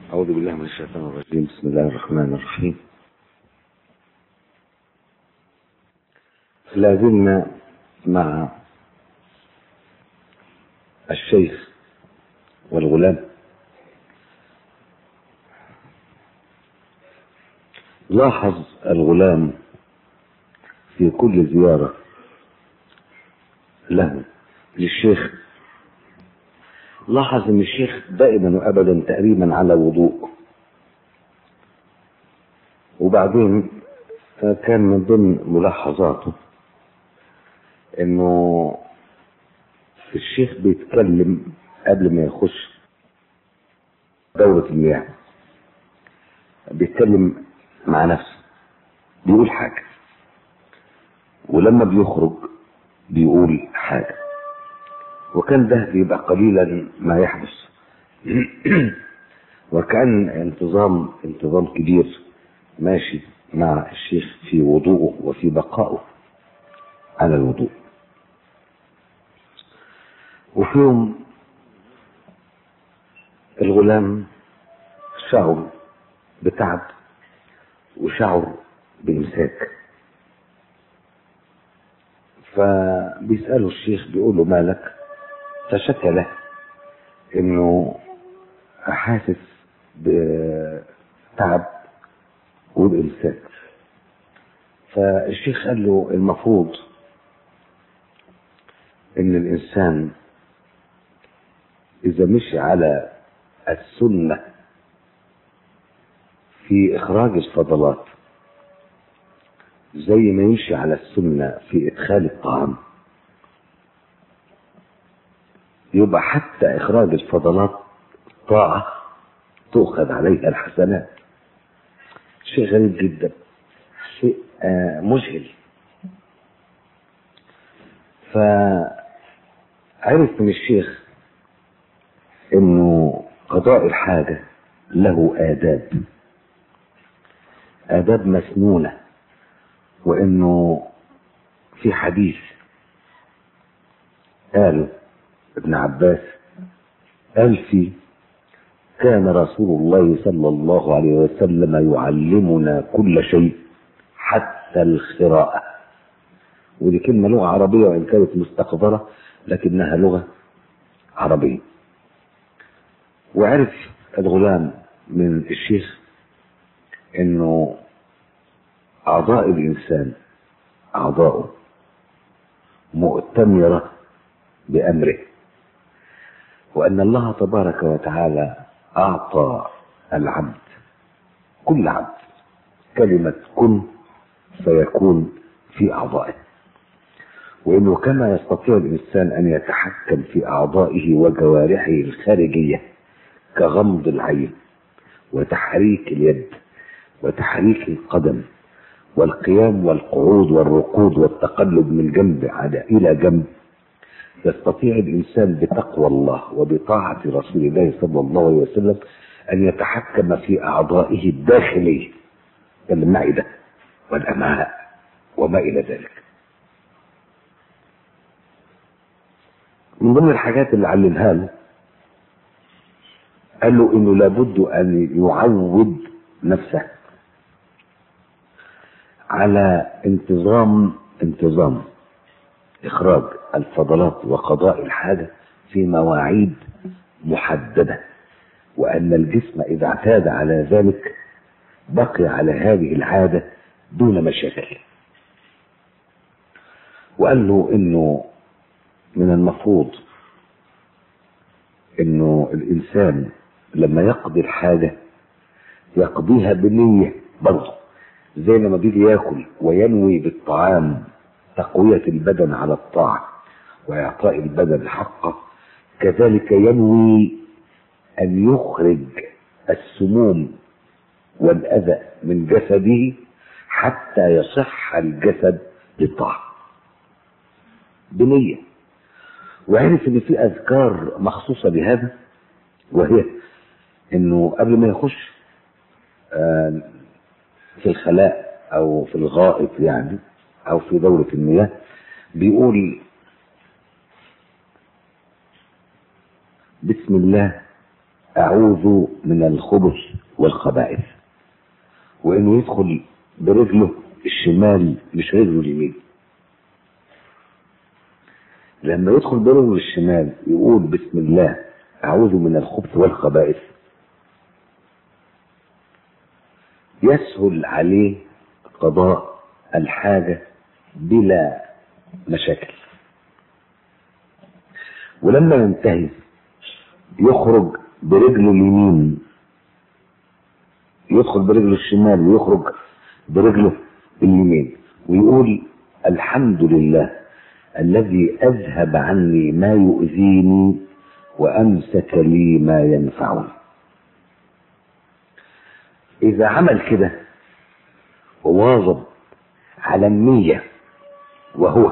أعوذ بالله من الشيطان الرجيم بسم الله الرحمن الرحيم لا زلنا مع الشيخ والغلام لاحظ الغلام في كل زيارة له للشيخ لاحظ ان الشيخ دائما وابدا تقريبا على وضوء وبعدين كان من ضمن ملاحظاته انه الشيخ بيتكلم قبل ما يخش دورة المياه بيتكلم مع نفسه بيقول حاجة ولما بيخرج بيقول حاجة وكان ده بيبقى قليلا ما يحدث وكان انتظام انتظام كبير ماشي مع الشيخ في وضوءه وفي بقائه على الوضوء وفي يوم الغلام شعر بتعب وشعر بإمساك فبيسأله الشيخ بيقول له مالك فشكى له انه حاسس بتعب وبإمساك فالشيخ قال له المفروض ان الانسان اذا مشي على السنه في اخراج الفضلات زي ما يمشي على السنه في ادخال الطعام يبقى حتى اخراج الفضلات طاعه تؤخذ عليها الحسنات شيء غريب جدا شيء آه مذهل فعرف من الشيخ انه قضاء الحاجة له آداب آداب مسنونة وانه في حديث قال ابن عباس قال فيه كان رسول الله صلى الله عليه وسلم يعلمنا كل شيء حتى القراءة ودي كلمة لغة عربية وإن كانت مستقبرة لكنها لغة عربية وعرف الغلام من الشيخ انه اعضاء الانسان اعضاؤه مؤتمرة بامره وان الله تبارك وتعالى اعطى العبد كل عبد كلمة كن فيكون في اعضائه وانه كما يستطيع الانسان ان يتحكم في اعضائه وجوارحه الخارجيه كغمض العين وتحريك اليد وتحريك القدم والقيام والقعود والركود والتقلب من جنب الى جنب يستطيع الانسان بتقوى الله وبطاعه رسول الله صلى الله عليه وسلم ان يتحكم في اعضائه الداخليه كالمعده والامعاء وما الى ذلك من ضمن الحاجات اللي علمها له قال له انه لابد ان يعود نفسه على انتظام انتظام اخراج الفضلات وقضاء الحاجه في مواعيد محدده وان الجسم اذا اعتاد على ذلك بقي على هذه العاده دون مشاكل وقال له انه من المفروض انه الانسان لما يقضي الحاجة يقضيها بنية برضه زي لما بيجي ياكل وينوي بالطعام تقوية البدن على الطاعة وإعطاء البدن حقه كذلك ينوي أن يخرج السموم والأذى من جسده حتى يصح الجسد للطاعة بنية وعرف ان في اذكار مخصوصة بهذا وهي انه قبل ما يخش في الخلاء او في الغائط يعني او في دورة المياه بيقول بسم الله أعوذ من الخبث والخبائث وإنه يدخل برجله الشمال مش رجله اليمين لما يدخل برجله الشمال يقول بسم الله أعوذ من الخبث والخبائث يسهل عليه قضاء الحاجة بلا مشاكل ولما ينتهي يخرج برجله اليمين يدخل برجله الشمال ويخرج برجله اليمين ويقول الحمد لله الذي أذهب عني ما يؤذيني وأمسك لي ما ينفعني إذا عمل كده وواظب على النية وهو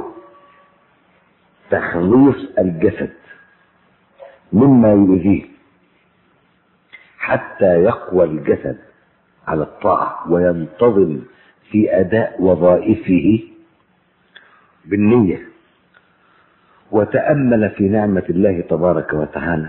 تخليص الجسد مما يؤذيه حتى يقوى الجسد على الطاعة وينتظم في أداء وظائفه بالنية وتأمل في نعمة الله تبارك وتعالى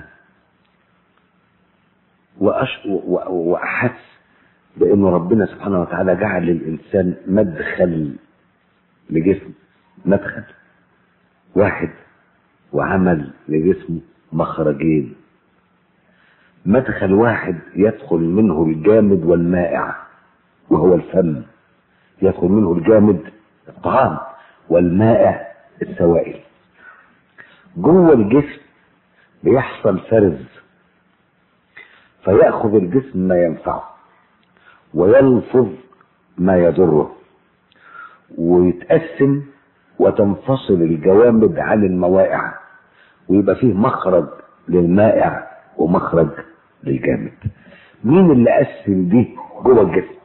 وأش... و... وأحس بأن ربنا سبحانه وتعالى جعل للإنسان مدخل لجسم مدخل واحد وعمل لجسمه مخرجين مدخل واحد يدخل منه الجامد والمائع وهو الفم يدخل منه الجامد الطعام والمائع السوائل جوه الجسم بيحصل فرز فيأخذ الجسم ما ينفعه ويلفظ ما يضره ويتقسم وتنفصل الجوامد عن الموائع ويبقى فيه مخرج للمائع ومخرج للجامد مين اللي قسم دي جوه الجسم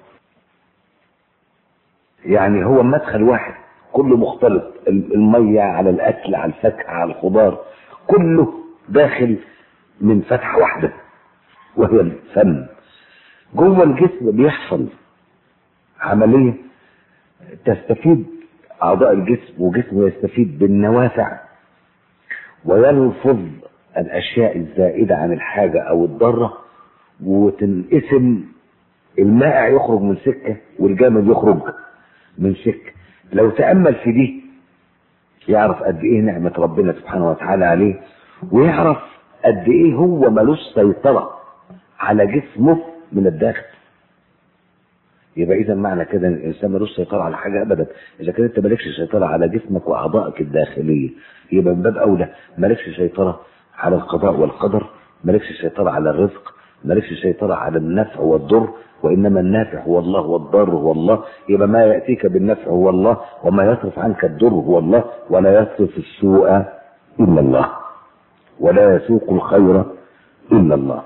يعني هو مدخل واحد كله مختلط المية على الأكل على الفاكهة على الخضار كله داخل من فتحة واحدة وهي الفم جوه الجسم بيحصل عملية تستفيد أعضاء الجسم وجسمه يستفيد بالنوافع ويلفظ الأشياء الزائدة عن الحاجة أو الضارة وتنقسم المائع يخرج من سكة والجامد يخرج من سكة لو تأمل في دي يعرف قد إيه نعمة ربنا سبحانه وتعالى عليه ويعرف قد إيه هو ملوش سيطرة على جسمه من الداخل يبقى اذا معنى كده ان الانسان ملوش سيطره على حاجه ابدا اذا كان انت مالكش سيطره على جسمك واعضائك الداخليه يبقى من باب اولى مالكش سيطره على القضاء والقدر مالكش سيطره على الرزق مالكش سيطره على النفع والضر وانما النافع هو الله والضار هو الله يبقى ما ياتيك بالنفع هو الله وما يصرف عنك الضر هو الله ولا يصرف السوء الا الله ولا يسوق الخير الا الله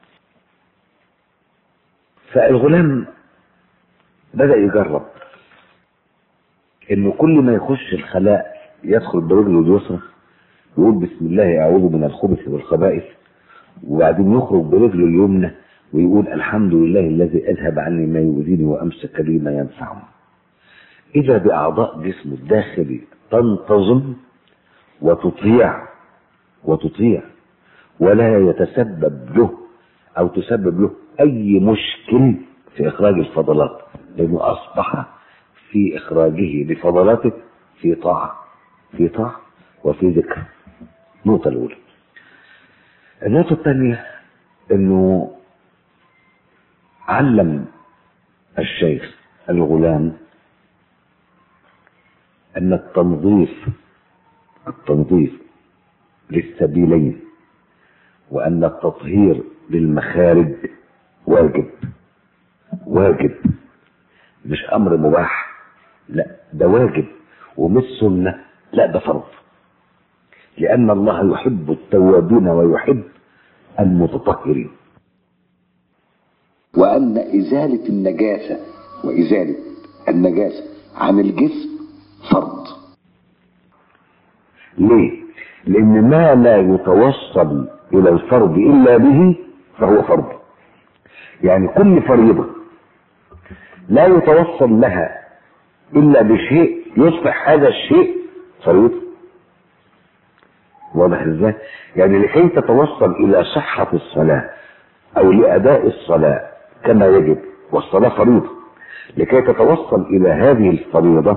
فالغلام بدأ يجرب انه كل ما يخش الخلاء يدخل برجله اليسرى يقول بسم الله اعوذ من الخبث والخبائث وبعدين يخرج برجله اليمنى ويقول الحمد لله الذي اذهب عني ما يؤذيني وامسك لي ما ينفعني اذا باعضاء جسمه الداخلي تنتظم وتطيع وتطيع ولا يتسبب له او تسبب له اي مشكل في اخراج الفضلات لانه اصبح في اخراجه لفضلاته في طاعه في طاعه وفي ذكر النقطه الاولى النقطه الثانيه انه علم الشيخ الغلام ان التنظيف التنظيف للسبيلين وان التطهير للمخارج واجب واجب مش امر مباح لا ده واجب ومش سنه لا ده فرض لان الله يحب التوابين ويحب المتطهرين وأن إزالة النجاسة وإزالة النجاسة عن الجسم فرض ليه لان ما لا يتوصل الى الفرض الا به فهو فرض يعني كل فريضه لا يتوصل لها الا بشيء يصبح هذا الشيء فريضه واضح ازاي يعني لكي تتوصل الى صحه الصلاه او لاداء الصلاه كما يجب والصلاه فريضه لكي تتوصل الى هذه الفريضه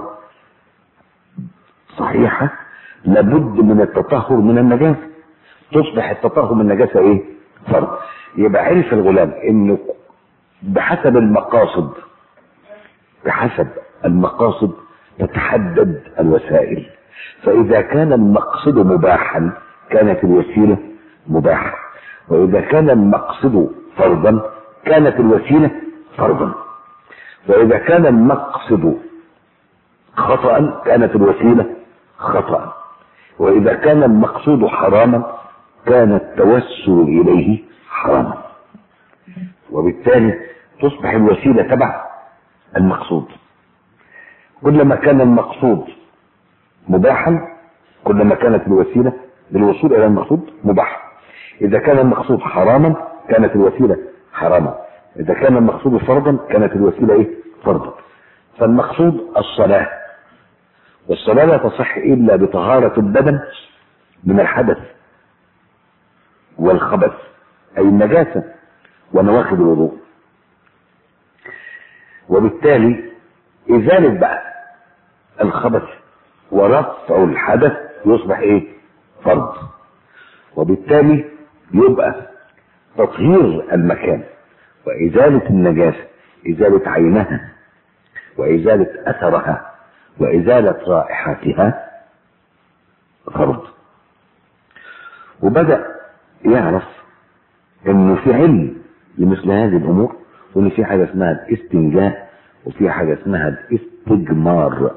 صحيحه لابد من التطهر من النجاسه تصبح التطهر من النجاسه ايه فرض يبقى عرف الغلام انه بحسب المقاصد بحسب المقاصد تتحدد الوسائل فإذا كان المقصد مباحا كانت الوسيلة مباحة وإذا كان المقصد فرضا كانت الوسيلة فرضا وإذا كان المقصد خطأ كانت الوسيلة خطأ وإذا كان المقصود حراما كان التوسل إليه حراما وبالتالي تصبح الوسيلة تبع المقصود كلما كان المقصود مباحا كلما كانت الوسيلة للوصول إلى المقصود مباحة إذا كان المقصود حراما كانت الوسيلة حراما إذا كان المقصود فرضا كانت الوسيلة إيه؟ فرضا فالمقصود الصلاة والصلاة لا تصح إلا بطهارة البدن من الحدث والخبث أي النجاسة ونواقض الوضوء وبالتالي إزالة بقى الخبث ورفع الحدث يصبح ايه فرض وبالتالي يبقى تطهير المكان وإزالة النجاسة إزالة عينها وإزالة أثرها وإزالة رائحتها فرض وبدأ يعرف إنه في علم لمثل هذه الأمور وإن في حاجة اسمها الاستنجاء وفي حاجة اسمها الاستجمار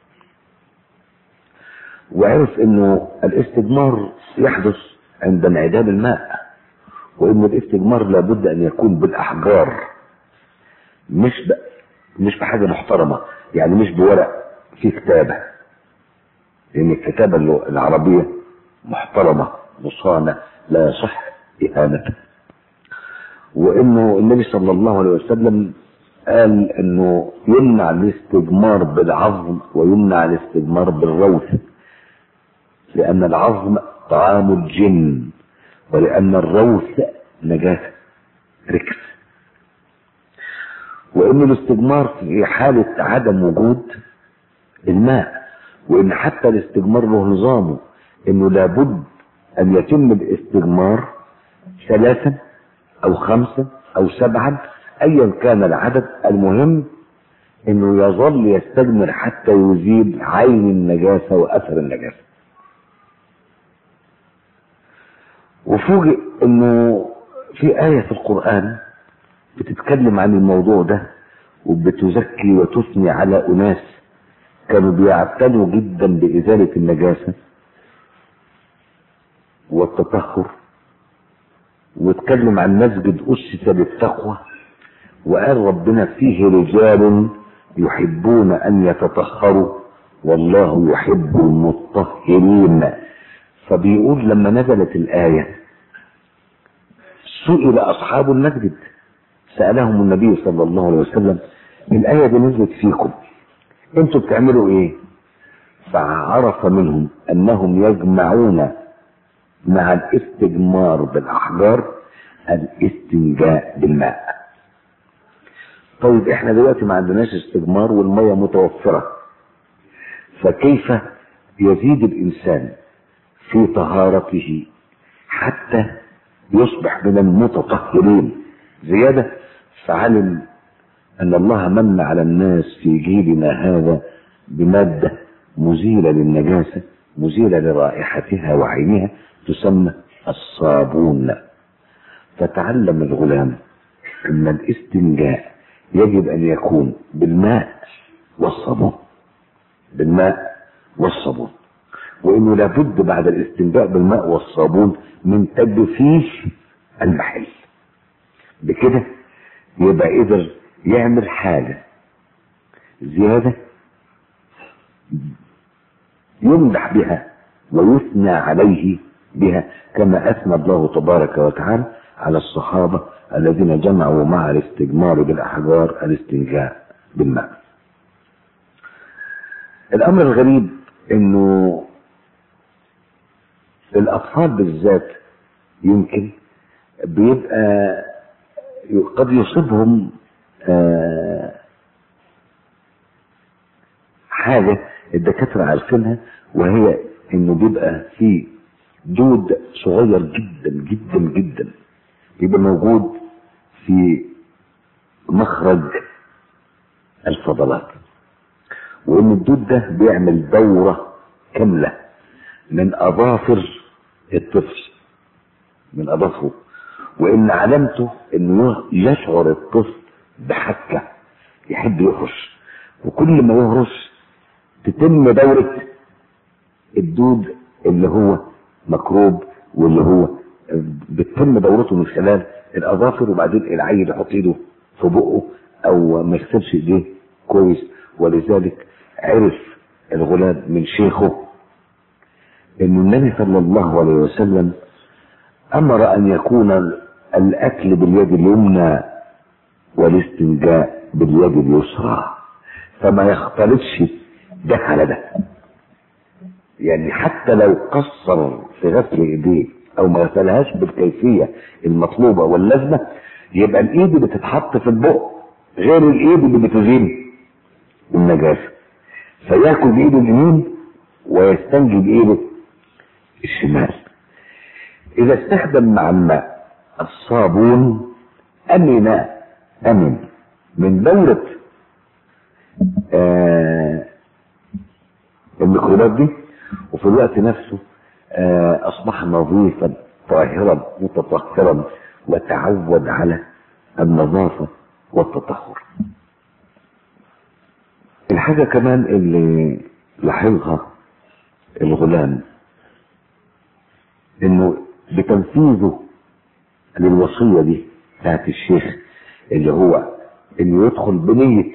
وعرف انه الاستجمار يحدث عند انعدام الماء وان الاستجمار لابد ان يكون بالاحجار مش ب... مش بحاجه محترمه يعني مش بورق في كتابه لان الكتابه العربيه محترمه مصانه لا يصح اهانتها وانه النبي صلى الله عليه وسلم قال انه يمنع الاستجمار بالعظم ويمنع الاستجمار بالروث لأن العظم طعام الجن ولأن الروث نجاسة ركس وإن الاستجمار في حالة عدم وجود الماء وإن حتى الاستجمار له نظامه إنه لابد أن يتم الاستجمار ثلاثا أو خمسا أو سبعا أيا كان العدد المهم إنه يظل يستجمر حتى يزيل عين النجاسة وأثر النجاسة وفوجئ انه في آية في القرآن بتتكلم عن الموضوع ده وبتزكي وتثني على أناس كانوا بيعتنوا جدا بإزالة النجاسة والتطهر واتكلم عن مسجد أسس بالتقوى وقال ربنا فيه رجال يحبون أن يتطهروا والله يحب المطهرين فبيقول لما نزلت الآية سئل أصحاب المسجد سألهم النبي صلى الله عليه وسلم الآية دي نزلت فيكم انتوا بتعملوا ايه فعرف منهم انهم يجمعون مع الاستجمار بالاحجار الاستنجاء بالماء طيب احنا دلوقتي ما عندناش استجمار والمية متوفرة فكيف يزيد الانسان في طهارته حتى يصبح من المتطهرين زيادة فعلم أن الله من على الناس في جيلنا هذا بمادة مزيلة للنجاسة مزيلة لرائحتها وعينها تسمى الصابون فتعلم الغلام أن الاستنجاء يجب أن يكون بالماء والصابون بالماء والصابون وانه لابد بعد الاستنجاء بالماء والصابون من تجفيف المحل بكده يبقى قدر يعمل حاجة زيادة يمدح بها ويثنى عليه بها كما أثنى الله تبارك وتعالى على الصحابة الذين جمعوا مع الاستجمار بالأحجار الاستنجاء بالماء الأمر الغريب إنه الأطفال بالذات يمكن بيبقى قد يصيبهم آه حاجة الدكاترة عارفينها وهي انه بيبقى في دود صغير جدا جدا جدا بيبقى موجود في مخرج الفضلات وان الدود ده بيعمل دورة كاملة من اظافر الطفل من اظافره وان علامته انه يشعر الطفل بحكة يحب يهرش وكل ما يهرش تتم دورة الدود اللي هو مكروب واللي هو بتتم دورته من خلال الاظافر وبعدين العيل يحط ايده في بقه او ما يغسلش ايديه كويس ولذلك عرف الغلام من شيخه ان النبي صلى الله عليه وسلم امر ان يكون الاكل باليد اليمنى والاستنجاء باليد اليسرى فما يختلطش ده على ده يعني حتى لو قصر في غسل ايديه او ما غسلهاش بالكيفيه المطلوبه واللازمه يبقى الايد اللي تتحط في البق غير الايد اللي بتزيل النجاسه فياكل بايده اليمين ويستنجي بايده الشمال اذا استخدم مع الماء الصابون امن امن من دورة آه الميكروبات دي وفي الوقت نفسه آه اصبح نظيفا طاهرا متطهرا وتعود على النظافة والتطهر الحاجة كمان اللي لاحظها الغلام انه بتنفيذه للوصية دي بتاعت الشيخ اللي هو انه يدخل بنية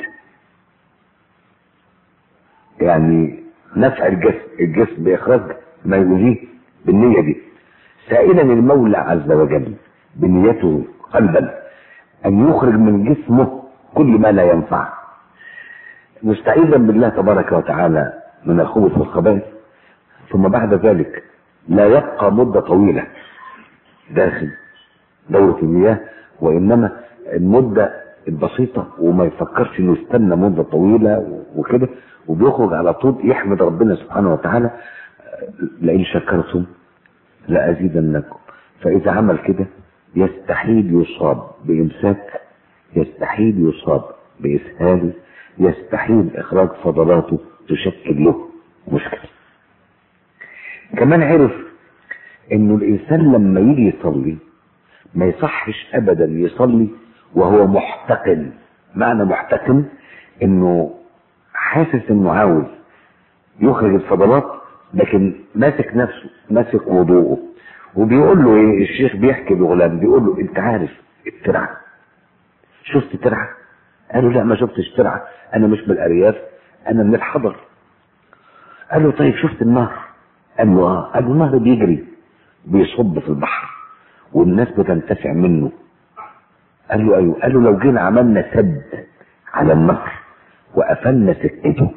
يعني نفع الجسم الجسم باخراج ما يؤذيه بالنية دي سائلا المولى عز وجل بنيته قلبا ان يخرج من جسمه كل ما لا ينفع مستعيذا بالله تبارك وتعالى من الخبث والخبائث ثم بعد ذلك لا يبقى مدة طويلة داخل دورة المياه وإنما المدة البسيطة وما يفكرش إنه يستنى مدة طويلة وكده وبيخرج على طول يحمد ربنا سبحانه وتعالى لئن شكرتم لأزيدنكم فإذا عمل كده يستحيل يصاب بإمساك يستحيل يصاب بإسهال يستحيل إخراج فضلاته تشكل له مشكلة كمان عرف انه الانسان لما يجي يصلي ما يصحش ابدا يصلي وهو محتقن معنى محتقن انه حاسس انه عاوز يخرج الفضلات لكن ماسك نفسه ماسك وضوءه وبيقول له ايه الشيخ بيحكي لغلام بيقول له انت عارف الترعه شفت ترعه قال له لا ما شفتش ترعه انا مش من الارياف انا من الحضر قال له طيب شفت النهر قال له اه قال له النهر بيجري بيصب في البحر والناس بتنتفع منه قال له ايوه قال له لو جينا عملنا سد على النهر وقفلنا سكته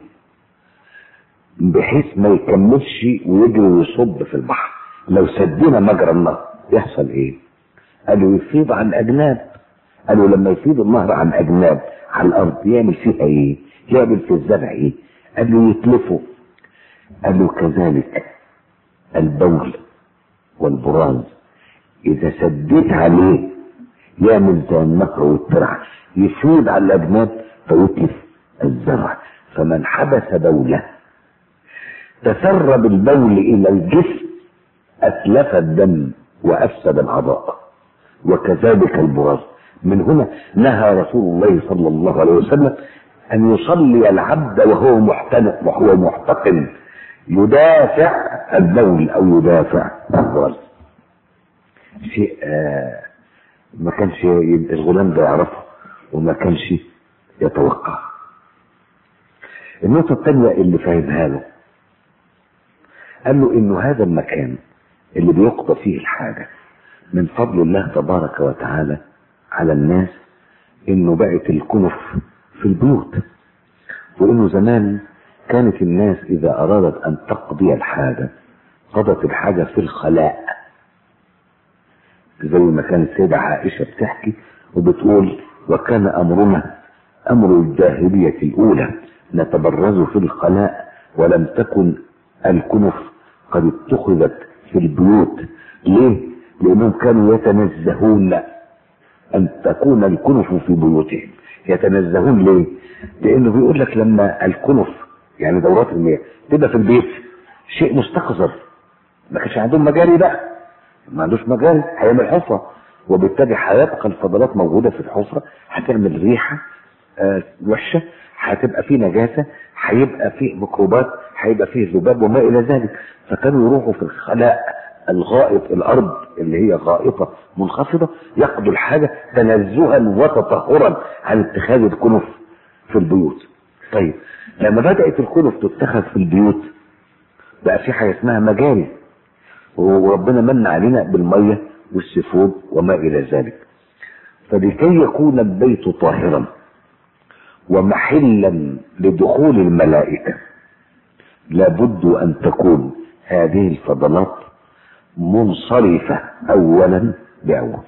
بحيث ما يكملش ويجري ويصب في البحر لو سدينا مجرى النهر يحصل ايه قال له يفيض عن اجناب قال له لما يفيض النهر عن اجناب على الارض يعمل فيها ايه يعمل في الزرع ايه قال له يتلفه قال له كذلك البول والبراز اذا سديت عليه يعمل زي النهر والترع يفيض على الاجناب فيتلف الزرع فمن حبس بوله تسرب البول الى الجسم اتلف الدم وافسد العضاء وكذلك البراز من هنا نهى رسول الله صلى الله عليه وسلم ان يصلي العبد وهو محتن وهو محتقن يدافع البول او يدافع البراز شيء آه ما كانش الغلام ده يعرفه وما كانش يتوقع النقطة الثانية اللي فاهمها له قال له انه هذا المكان اللي بيقضى فيه الحاجة من فضل الله تبارك وتعالى على الناس انه بقت الكنف في البيوت وانه زمان كانت الناس اذا ارادت ان تقضي الحاجة قضت الحاجة في الخلاء زي ما كانت السيدة عائشة بتحكي وبتقول وكان أمرنا أمر الجاهلية الأولى نتبرز في الخلاء ولم تكن الكنف قد اتخذت في البيوت ليه؟ لأنهم كانوا يتنزهون أن تكون الكنف في بيوتهم يتنزهون ليه؟ لأنه بيقول لك لما الكنف يعني دورات المياه تبقى في البيت شيء مستقذر ما كانش عندهم مجاري بقى ما عندوش مجاري هيعمل حفرة وبالتالي هيبقى الفضلات موجودة في الحفرة هتعمل ريحة آه وحشة هتبقى فيه نجاسة هيبقى فيه ميكروبات هيبقى فيه ذباب وما إلى ذلك فكانوا يروحوا في الخلاء الغائط الأرض اللي هي غائطة منخفضة يقضوا الحاجة تنزها وتطهرا عن اتخاذ الكنف في البيوت طيب لما بدأت الكنف تتخذ في البيوت بقى في حاجة اسمها مجاري وربنا من علينا بالمية والسفود وما إلى ذلك فلكي يكون البيت طاهرا ومحلا لدخول الملائكة لابد أن تكون هذه الفضلات منصرفة أولا بأول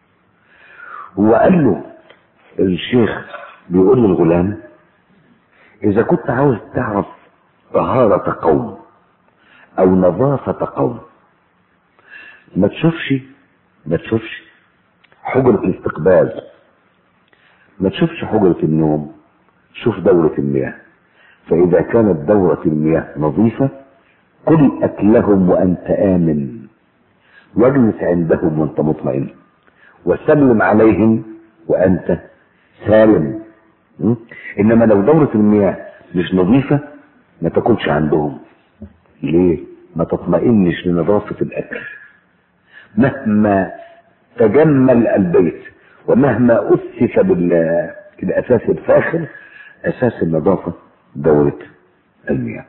وقال له الشيخ بيقول للغلام إذا كنت عاوز تعرف طهارة قوم أو نظافة قوم ما تشوفش ما تشوفش حجرة الاستقبال ما تشوفش حجرة النوم شوف دورة المياه فإذا كانت دورة المياه نظيفة كل أكلهم وأنت آمن واجلس عندهم وأنت مطمئن وسلم عليهم وأنت سالم م? إنما لو دورة المياه مش نظيفة ما تاكلش عندهم ليه؟ ما تطمئنش لنظافة الأكل مهما تجمل البيت ومهما أسس بالأساس الفاخر أساس النظافة دورة المياه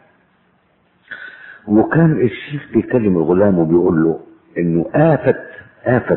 وكان الشيخ بيكلم الغلام وبيقول له انه آفة آفة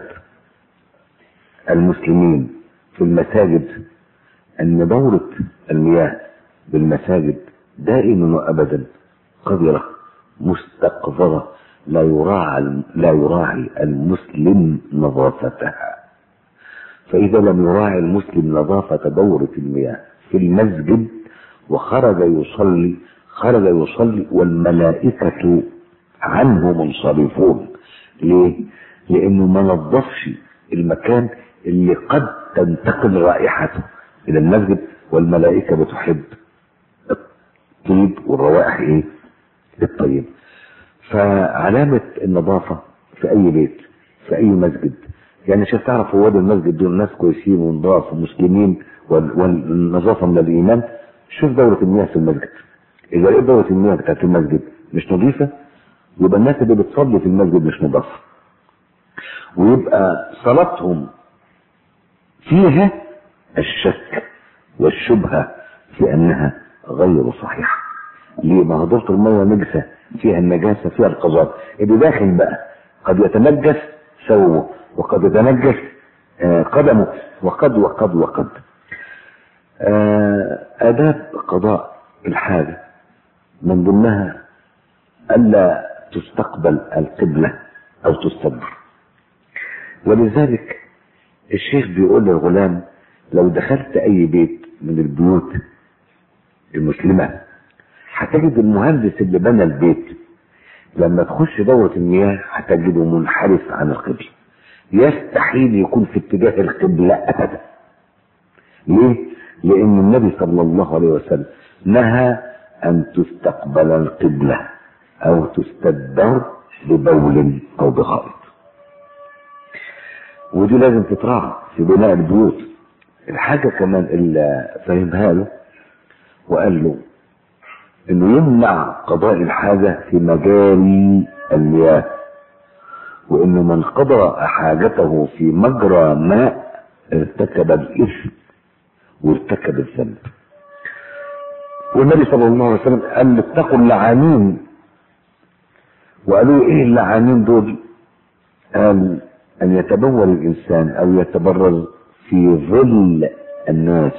المسلمين في المساجد ان دورة المياه بالمساجد دائما وابدا قذرة مستقذرة لا يراعي لا يراعي المسلم نظافتها فإذا لم يراعي المسلم نظافة دورة المياه في المسجد وخرج يصلي خرج يصلي والملائكة عنه منصرفون ليه؟ لأنه ما نظفش المكان اللي قد تنتقل رائحته إلى المسجد والملائكة بتحب الطيب والروائح إيه؟ الطيب فعلامة النظافة في أي بيت في أي مسجد يعني شوف تعرف هو ده المسجد دول ناس كويسين ونضاف ومسلمين والنظافة من الإيمان شوف دورة المياه في المسجد إذا لقيت دورة المياه بتاعت المسجد مش نظيفة يبقى الناس اللي بتصلي في المسجد مش نظافة ويبقى صلاتهم فيها الشك والشبهة في أنها غير صحيحة ليه ما هو دورة المياه نجسة فيها النجاسة فيها القذار اللي داخل بقى قد يتنجس ثوبه وقد يتنجس آه قدمه وقد وقد وقد آه آداب قضاء الحاجة من ضمنها ألا تستقبل القبلة أو تستدبر ولذلك الشيخ بيقول للغلام لو دخلت أي بيت من البيوت المسلمة هتجد المهندس اللي بنى البيت لما تخش دورة المياه هتجده منحرف عن القبلة يستحيل يكون في اتجاه القبلة أبدا ليه؟ لأن النبي صلى الله عليه وسلم نهى أن تستقبل القبلة أو تستدبر ببول أو بغائط ودي لازم تتراعى في بناء البيوت الحاجة كمان اللي فهمها له وقال له انه يمنع قضاء الحاجة في مجاري المياه وانه من قضى حاجته في مجرى ماء ارتكب الاثم وارتكب الذنب والنبي صلى الله عليه وسلم قال اتقوا اللعانين وقالوا ايه اللعانين دول قال ان يتبول الانسان او يتبرز في ظل الناس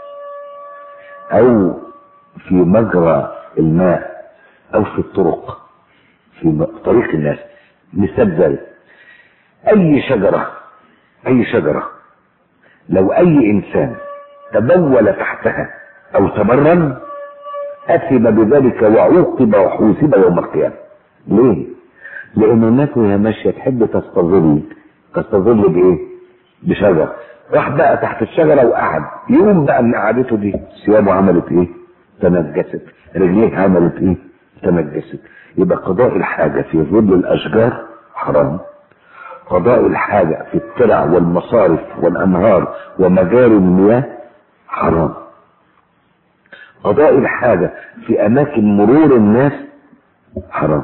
او في مجرى الماء او في الطرق في طريق الناس مثال ذلك اي شجرة اي شجرة لو اي انسان تبول تحتها او تبرم اثم بذلك وعوقب وحوسب يوم القيامه ليه لان الناس وهي ماشيه تحب تستظل تستظل بايه بشجر راح بقى تحت الشجره وقعد يقوم بقى من قعدته دي ثيابه عملت ايه تنجست رجليه عملت ايه تنجست يبقى قضاء الحاجه في ظل الاشجار حرام قضاء الحاجة في الترع والمصارف والأنهار ومجاري المياه حرام قضاء الحاجة في أماكن مرور الناس حرام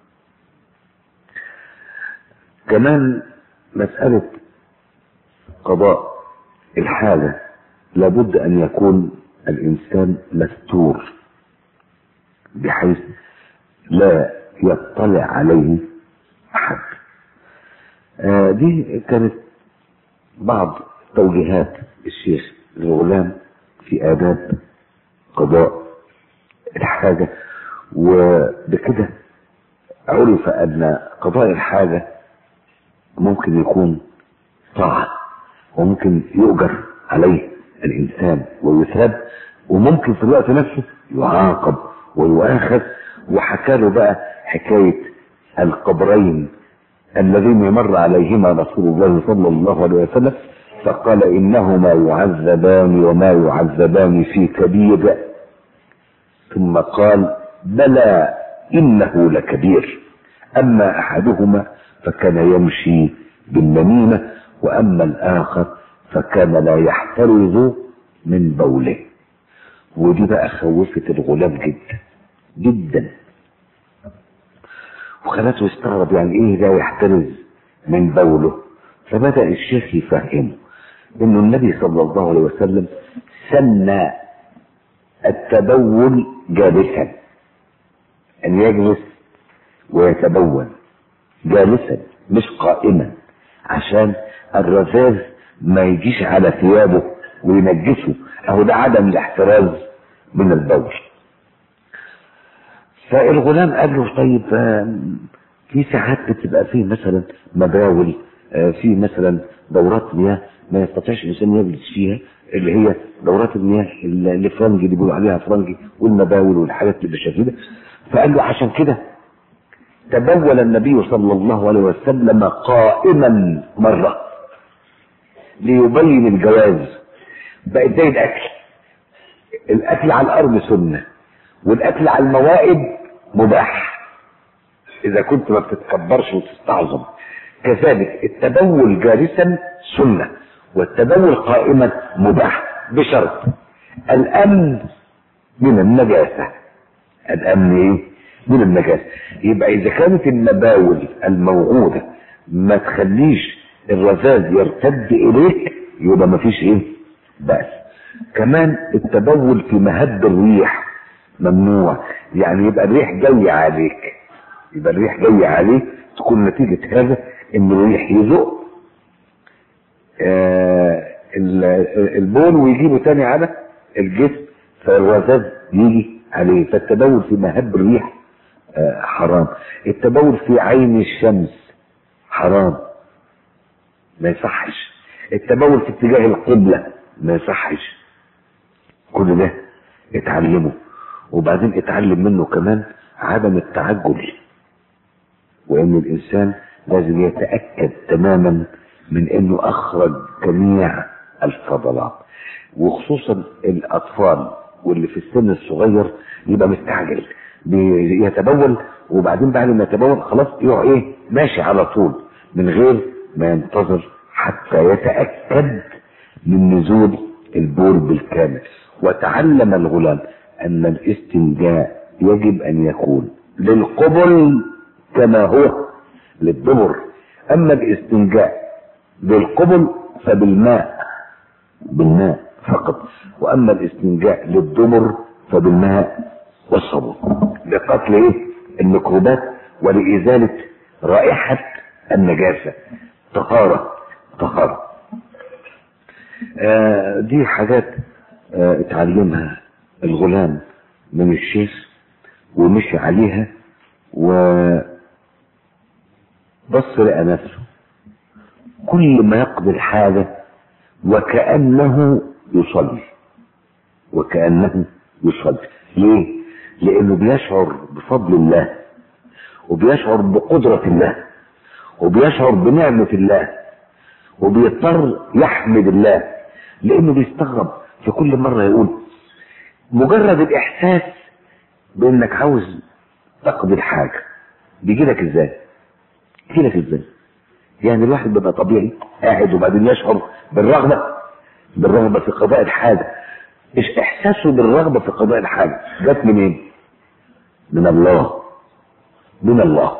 كمان مسألة قضاء الحاجة لابد أن يكون الإنسان مستور بحيث لا يطلع عليه أحد آه دي كانت بعض توجيهات الشيخ الغلام في آداب قضاء الحاجة وبكده عرف أن قضاء الحاجة ممكن يكون طاعة وممكن يؤجر عليه الإنسان ويثاب وممكن في الوقت نفسه يعاقب ويؤاخذ وحكى له بقى حكاية القبرين اللذين مر عليهما رسول الله صلى الله عليه وسلم فقال انهما يعذبان وما يعذبان في كبير ثم قال بلى انه لكبير اما احدهما فكان يمشي بالنميمه واما الاخر فكان لا يحترز من بوله ودي بقى خوفت الغلام جدا جدا وخلته يستغرب يعني ايه لا يحترز من بوله فبدأ الشيخ يفهمه انه النبي صلى الله عليه وسلم سن التبول جالسا ان يجلس ويتبول جالسا مش قائما عشان الرذاذ ما يجيش على ثيابه وينجسه اهو ده عدم الاحتراز من البول فالغلام قال له طيب في ساعات بتبقى فيه مثلا مباول في مثلا دورات مياه ما يستطيعش الانسان يجلس فيها اللي هي دورات المياه اللي فرنجي اللي بيقولوا عليها فرنجي والمباول والحاجات اللي بالشكل ده فقال له عشان كده تبول النبي صلى الله عليه وسلم قائما مرة ليبين الجواز بقت زي الاكل الاكل على الارض سنه والاكل على الموائد مباح اذا كنت ما بتتكبرش وتستعظم كذلك التبول جالسا سنة والتبول قائما مباح بشرط الامن من النجاسة الامن ايه من النجاسة يبقى اذا كانت المباول الموجودة ما تخليش الرذاذ يرتد اليك يبقى ما فيش ايه بأس كمان التبول في مهب الريح ممنوع يعني يبقى الريح جاي عليك يبقى الريح جاي عليك تكون نتيجة هذا ان الريح يزق آه البول ويجيبه تاني على الجسم فالرذاذ يجي عليه فالتبول في مهب الريح آه حرام التبول في عين الشمس حرام ما يصحش التبول في اتجاه القبلة ما يصحش كل ده اتعلمه وبعدين اتعلم منه كمان عدم التعجل وان الانسان لازم يتأكد تماما من انه اخرج جميع الفضلات وخصوصا الاطفال واللي في السن الصغير يبقى مستعجل يتبول وبعدين بعد ما يتبول خلاص يقع ايه ماشي على طول من غير ما ينتظر حتى يتأكد من نزول البول بالكامل وتعلم الغلام ان الاستنجاء يجب ان يكون للقبل كما هو للدبر اما الاستنجاء بالقبل فبالماء بالماء فقط واما الاستنجاء للدبر فبالماء والصابون لقتل ايه الميكروبات ولازاله رائحه النجاسه طهاره طهاره آه دي حاجات آه اتعلمها الغلام من الشيخ ومشي عليها و بص لقى نفسه كل ما يقضي الحاجة وكأنه يصلي وكأنه يصلي ليه؟ لأنه بيشعر بفضل الله وبيشعر بقدرة الله وبيشعر بنعمة الله وبيضطر يحمد الله لأنه بيستغرب في كل مرة يقول مجرد الإحساس بأنك عاوز تقضي الحاجة بيجي لك إزاي؟ بيجي لك إزاي؟ يعني الواحد بيبقى طبيعي قاعد وبعدين يشعر بالرغبة بالرغبة في قضاء الحاجة ايش احساسه بالرغبة في قضاء الحاجة جت منين من الله من الله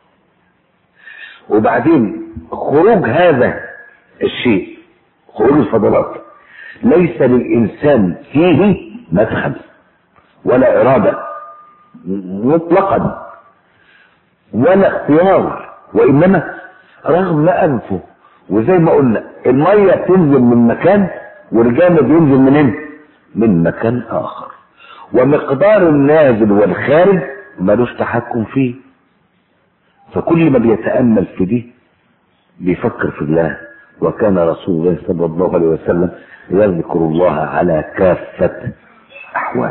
وبعدين خروج هذا الشيء خروج الفضلات ليس للإنسان فيه مدخل ولا إرادة مطلقا ولا اختيار وإنما رغم أنفه وزي ما قلنا المية تنزل من مكان والجامد ينزل منين؟ من مكان آخر ومقدار النازل والخارج ملوش تحكم فيه فكل ما بيتأمل في دي بيفكر في الله وكان رسول الله صلى الله عليه وسلم يذكر الله على كافة أحوال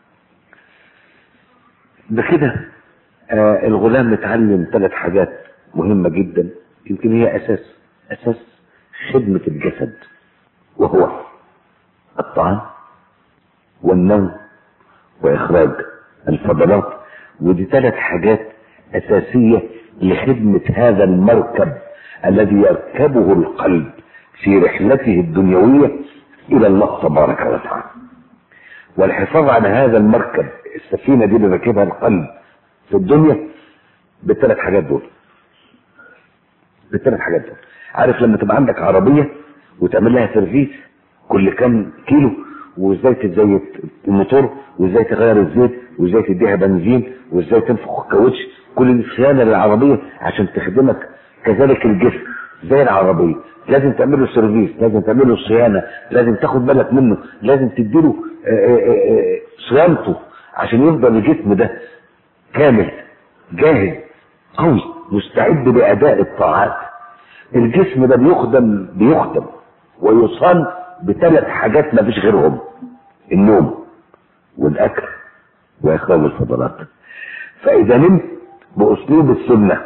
بكده آه الغلام متعلم ثلاث حاجات مهمة جدا يمكن هي أساس أساس خدمة الجسد وهو الطعام والنوم وإخراج الفضلات ودي ثلاث حاجات أساسية لخدمة هذا المركب الذي يركبه القلب في رحلته الدنيوية إلى الله تبارك وتعالى والحفاظ على هذا المركب السفينة دي اللي راكبها القلب في الدنيا بالثلاث حاجات دول بالثلاث حاجات دول عارف لما تبقى عندك عربية وتعمل لها سيرفيس كل كام كيلو وازاي تزيت الموتور وازاي تغير الزيت وازاي تديها بنزين وازاي تنفخ الكاوتش كل الصيانه للعربيه عشان تخدمك كذلك الجسم زي العربيه لازم تعمل له سيرفيس لازم تعمل له صيانه لازم تاخد بالك منه لازم تديله صيانته عشان يفضل الجسم ده كامل جاهز قوي مستعد لاداء الطاعات الجسم ده بيخدم بيخدم ويصان بثلاث حاجات ما فيش غيرهم النوم والاكل واخراج الفضلات فاذا نمت باسلوب السنه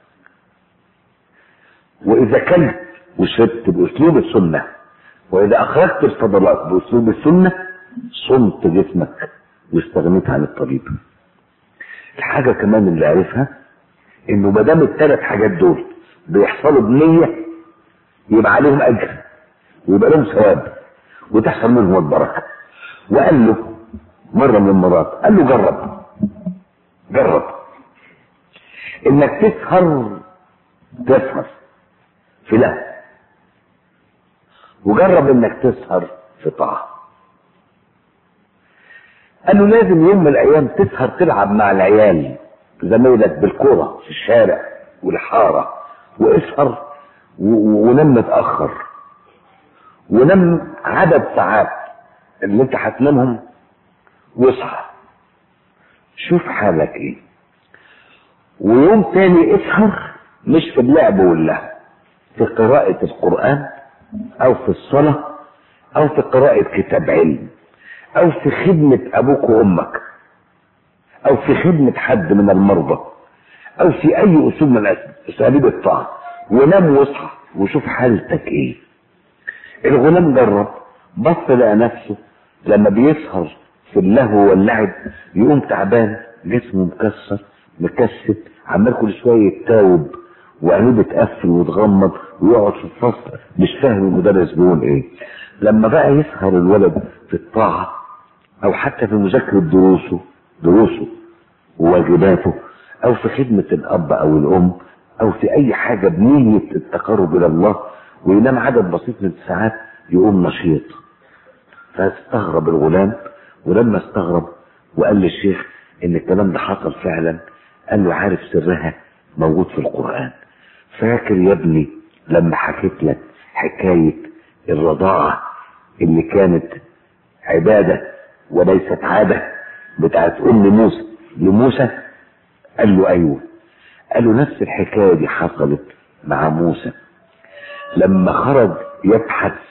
واذا كلت وشربت باسلوب السنه واذا اخرجت الفضلات باسلوب السنه صمت جسمك واستغنيت عن الطبيب الحاجه كمان اللي عارفها انه ما دام الثلاث حاجات دول بيحصلوا بنيه يبقى عليهم اجر ويبقى لهم ثواب وتحصل منهم البركه وقال له مره من المرات قال له جرب جرب انك تسهر تسهر في له وجرب انك تسهر في طاعه قال له لازم يوم من الايام تسهر تلعب مع العيال زمايلك بالكوره في الشارع والحاره واسهر ونام متاخر ونام عدد ساعات اللي انت هتنامهم واصحى شوف حالك ايه ويوم تاني اسهر مش في اللعب واللهو في قراءة القرآن أو في الصلاة أو في قراءة كتاب علم أو في خدمة أبوك وأمك أو في خدمة حد من المرضى أو في أي أسلوب من أساليب الطاعة ونام واصحى وشوف حالتك إيه الغلام جرب بص لقى نفسه لما بيسهر في اللهو واللعب يقوم تعبان جسمه مكسر مكسب عمال كل شويه يتاوب وعينيه بتقفل وتغمض ويقعد في الفصل مش فاهم المدرس بيقول ايه لما بقى يسهر الولد في الطاعه او حتى في مذاكره دروسه دروسه وواجباته او في خدمه الاب او الام او في اي حاجه بنيه التقرب الى الله وينام عدد بسيط من الساعات يقوم نشيط فاستغرب الغلام ولما استغرب وقال للشيخ ان الكلام ده حصل فعلا قال له عارف سرها موجود في القرآن فاكر يا ابني لما حكيت لك حكاية الرضاعة اللي كانت عبادة وليست عادة بتاعت أم موسى لموسى قال له أيوه قال له نفس الحكاية دي حصلت مع موسى لما خرج يبحث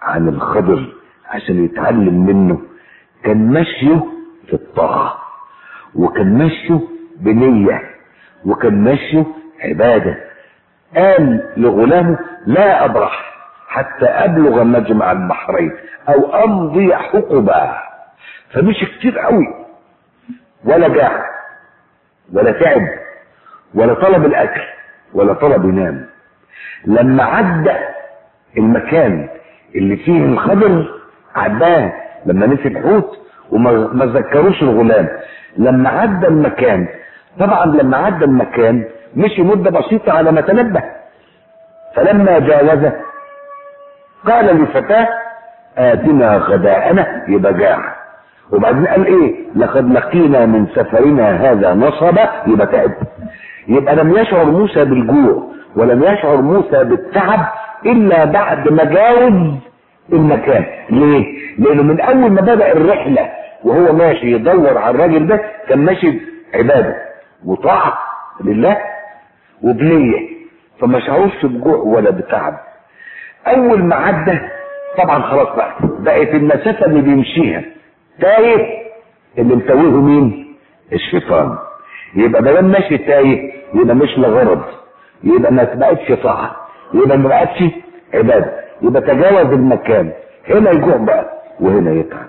عن الخضر عشان يتعلم منه كان مشيه في الطاعة وكان مشيه بنية وكان مشيه عبادة قال لغلامه لا أبرح حتى أبلغ مجمع البحرين أو أمضي حقبا فمشي كتير قوي ولا جاع ولا تعب ولا طلب الأكل ولا طلب ينام لما عدى المكان اللي فيه الخضر عداه لما نسي الحوت وما ما ذكروش الغلام لما عدى المكان طبعا لما عدى المكان مشي مده بسيطه على ما تنبه فلما جاوزه قال لفتاه اتنا غداءنا يبقى جاع وبعدين قال ايه لقد لقينا من سفرنا هذا نصبا يبقى تعب يبقى لم يشعر موسى بالجوع ولم يشعر موسى بالتعب الا بعد ما جاوز المكان ليه لانه من اول ما بدا الرحله وهو ماشي يدور على الراجل ده كان ماشي عباده وطاعه لله وبنيه فما شعرش بجوع ولا بتعب اول ما عدى طبعا خلاص بقى بقت المسافه اللي بيمشيها تايه اللي متوهه مين الشيطان يبقى ما دام ماشي تايه يبقى مش لغرض يبقى ما بقتش طاعه يبقى ما بقتش عباده يبقى تجاوز المكان هنا يجوع بقى وهنا يتعب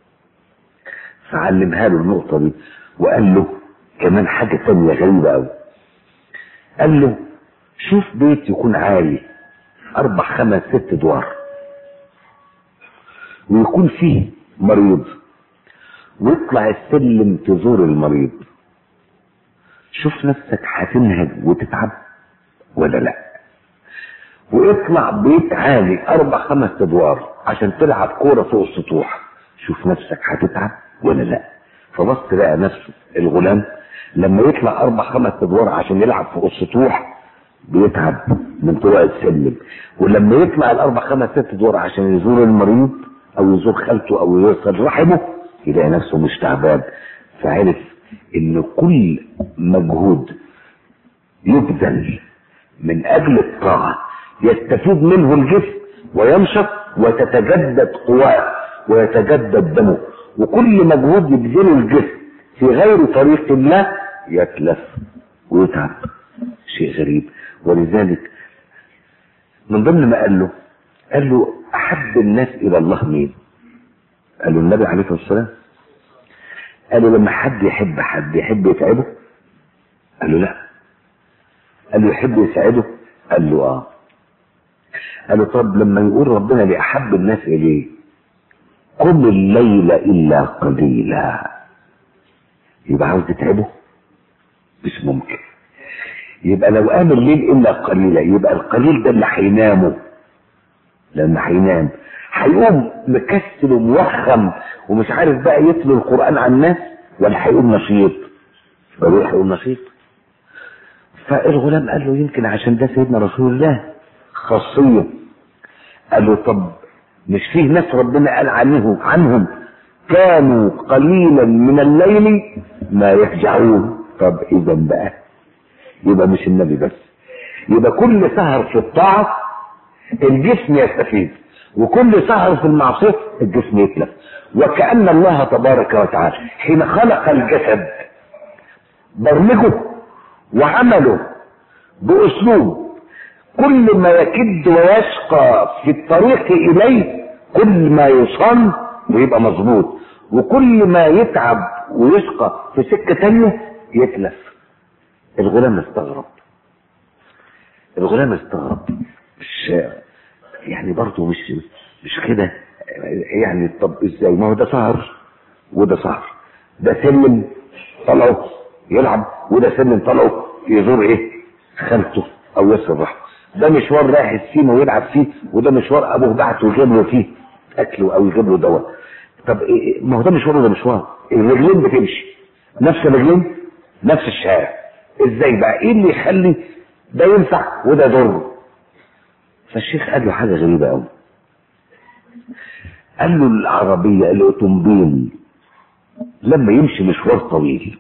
فعلمها له النقطه دي وقال له كمان حاجه تانية غريبه قوي قال له شوف بيت يكون عالي اربع خمس ست ادوار ويكون فيه مريض واطلع السلم تزور المريض شوف نفسك هتنهج وتتعب ولا لا واطلع بيت عالي اربع خمس ادوار عشان تلعب كوره فوق السطوح شوف نفسك هتتعب ولا لا فبص لقى نفسه الغلام لما يطلع اربع خمس ادوار عشان يلعب فوق السطوح بيتعب من طلوع السلم ولما يطلع الاربع خمس ست ادوار عشان يزور المريض او يزور خالته او يوصل رحمه يلاقي نفسه مش تعبان فعرف ان كل مجهود يبذل من اجل الطاعه يستفيد منه الجسم وينشط وتتجدد قواه ويتجدد دمه وكل مجهود يبذله الجسم في غير طريق الله يتلف ويتعب شيء غريب ولذلك من ضمن ما قال له قال له احب الناس الى الله مين قال له النبي عليه الصلاه والسلام قال له لما حد يحب حد يحب يتعبه قال له لا قال له يحب يساعده قال له اه قال له طب لما يقول ربنا لأحب الناس إليه قم الليل إلا قليلا يبقى عاوز تتعبه مش ممكن يبقى لو قام الليل إلا قليلا يبقى القليل ده اللي هينامه لما هينام هيقوم مكسل وموخم ومش عارف بقى يتلو القرآن على الناس ولا هيقوم نشيط ولا هيقوم نشيط فالغلام قال له يمكن عشان ده سيدنا رسول الله خاصية قال له طب مش فيه ناس ربنا قال عنهم عنهم كانوا قليلا من الليل ما يهجعون طب اذا بقى يبقى مش النبي بس يبقى كل سهر في الطاعة الجسم يستفيد وكل سهر في المعصية الجسم يتلف وكأن الله تبارك وتعالى حين خلق الجسد برمجه وعمله بأسلوب كل ما يكد ويشقى في الطريق إليه كل ما يصان ويبقى مظبوط وكل ما يتعب ويشقى في سكة تانية يتلف الغلام استغرب الغلام استغرب مش يعني برضه مش مش كده يعني طب ازاي ما هو ده سهر وده سهر ده سلم طلعوا يلعب وده سلم طلعوا يزور ايه خالته او ياسر رحمه ده مشوار رايح السيما ويلعب فيه وده مشوار ابوه بعته ويجيب له فيه اكل او يجيب له دواء طب إيه ما هو ده مشوار وده مشوار الرجلين بتمشي نفس الرجلين نفس الشارع ازاي بقى ايه اللي يخلي ده ينفع وده يضر فالشيخ قال له حاجه غريبه قوي قال له العربيه الاوتومبيل لما يمشي مشوار طويل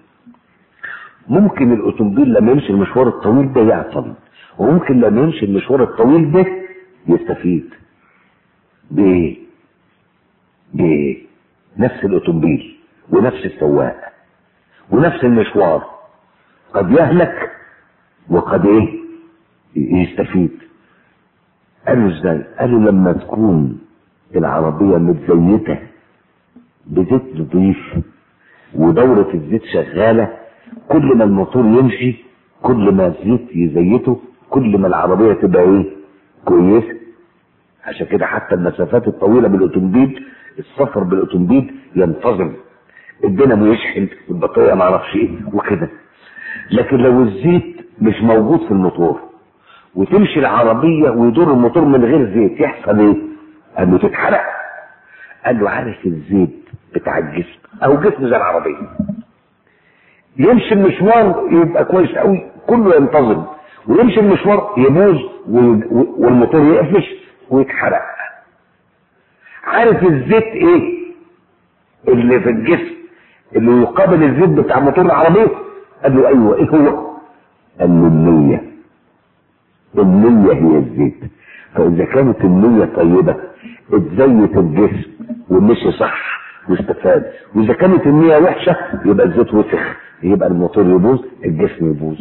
ممكن الاوتومبيل لما يمشي المشوار الطويل ده يعطل وممكن لما يمشي المشوار الطويل ده يستفيد بايه بايه نفس الاوتومبيل ونفس السواق ونفس المشوار قد يهلك وقد ايه يستفيد قالوا ازاي قالوا لما تكون العربية متزيتة بزيت نضيف ودورة الزيت شغالة كل ما الموتور يمشي كل ما الزيت يزيته كل ما العربية تبقى ايه كويسة عشان كده حتى المسافات الطويلة بالاوتومبيل السفر بالاوتومبيل ينتظم الدينامو يشحن البطارية معرفش ايه وكده لكن لو الزيت مش موجود في الموتور وتمشي العربية ويدور الموتور من غير زيت يحصل ايه؟ قال له تتحرق قال له عارف الزيت بتاع الجسم او جسم زي العربية يمشي المشوار يبقى كويس قوي كله ينتظم ويمشي المشوار يبوظ والموتور يقفش ويتحرق عارف الزيت ايه اللي في الجسم اللي يقابل الزيت بتاع موتور العربية قال له ايوه ايه هو قال له النية النية هي الزيت فاذا كانت النية طيبة اتزيت الجسم ومشي صح واستفاد واذا كانت النية وحشة يبقى الزيت وسخ يبقى الموتور يبوظ الجسم يبوظ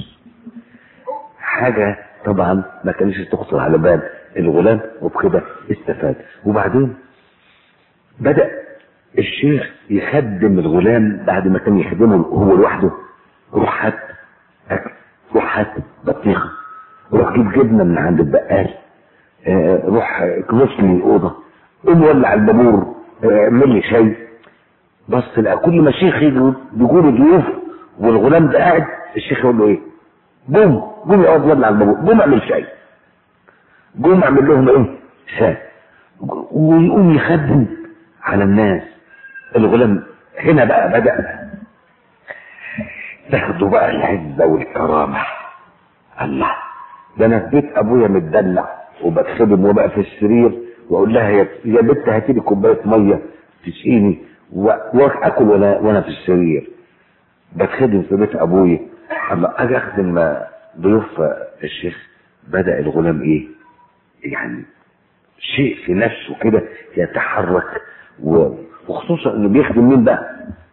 حاجة طبعا ما كانش تخطر على بال الغلام وبكده استفاد وبعدين بدأ الشيخ يخدم الغلام بعد ما كان يخدمه هو لوحده روح هات اكل روح هات بطيخه روح جيب جبنه من عند البقال آه روح كنس لي الاوضه قوم ولع البابور اعمل لي شاي بص لقى كل ما الشيخ يجي بيقول ضيوف والغلام ده قاعد الشيخ يقول له ايه؟ قوم قوم اقعد ولع البابور قوم اعمل شاي قوم اعمل لهم ايه؟ شاي ويقوم يخدم على الناس الغلام هنا بقى بدأ تاخدوا بقى العزة والكرامة الله ده انا في بيت ابويا متدلع وبتخدم وبقى في السرير واقول لها يا يا بنت هاتي لي كوبايه ميه تسقيني واكل وانا وانا في السرير بتخدم في بيت ابويا الله اجي اخدم ضيوف الشيخ بدا الغلام ايه يعني شيء في نفسه كده يتحرك وخصوصا انه بيخدم مين بقى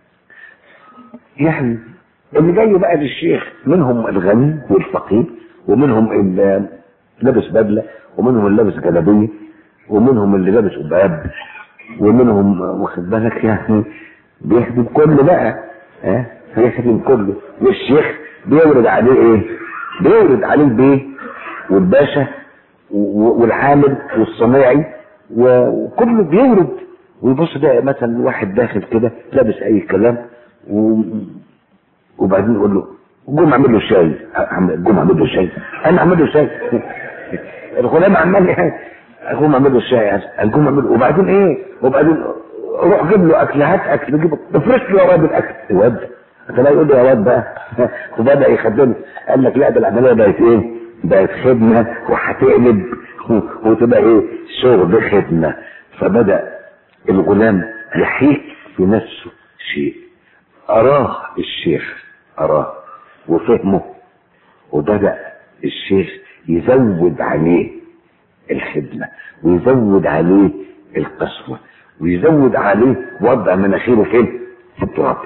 يعني اللي جاي بقى للشيخ منهم الغني والفقير ومنهم اللي لابس بدله ومنهم اللي لابس جلابيه ومنهم اللي لابس قباب ومنهم واخد بالك يعني بيخدم كله بقى ها بيخدم كله والشيخ بيورد عليه ايه؟ بيورد عليه البيه والباشا والعامل والصنايعي وكله بيورد ويبص ده مثلا واحد داخل كده لابس اي كلام و... وبعدين يقول له قوم اعمل له شاي قوم اعمل له شاي انا اعمل له شاي الغلام عمال قوم اعمل له شاي قوم اعمل وبعدين ايه وبعدين روح جيب له اكل هات اكل جيب افرش له يا واد الاكل الواد فلا يقول له يا واد بقى وبدا يخدمه قال لك لا ده العمليه بقت ايه؟ بقت خدمه وهتقلب وتبقى ايه؟ شغل خدمه فبدا الغلام يحيك في نفسه شيء أراه الشيخ أراه وفهمه وبدأ الشيخ يزود عليه الخدمة ويزود عليه القسوة ويزود عليه وضع مناخيره فين؟ في التراب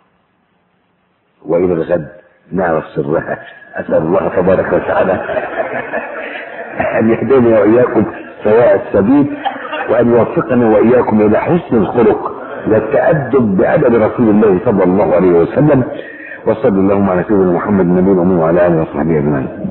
وإلى الغد نعرف سرها أسأل الله تبارك وتعالى أن يهديني وإياكم سواء السبيل وأن يوفقني وإياكم إلى حسن الخلق والتأدب بأدب رسول الله صلى الله عليه وسلم وصلى اللهم على سيدنا محمد النبي الأمي وعلى آله وصحبه أجمعين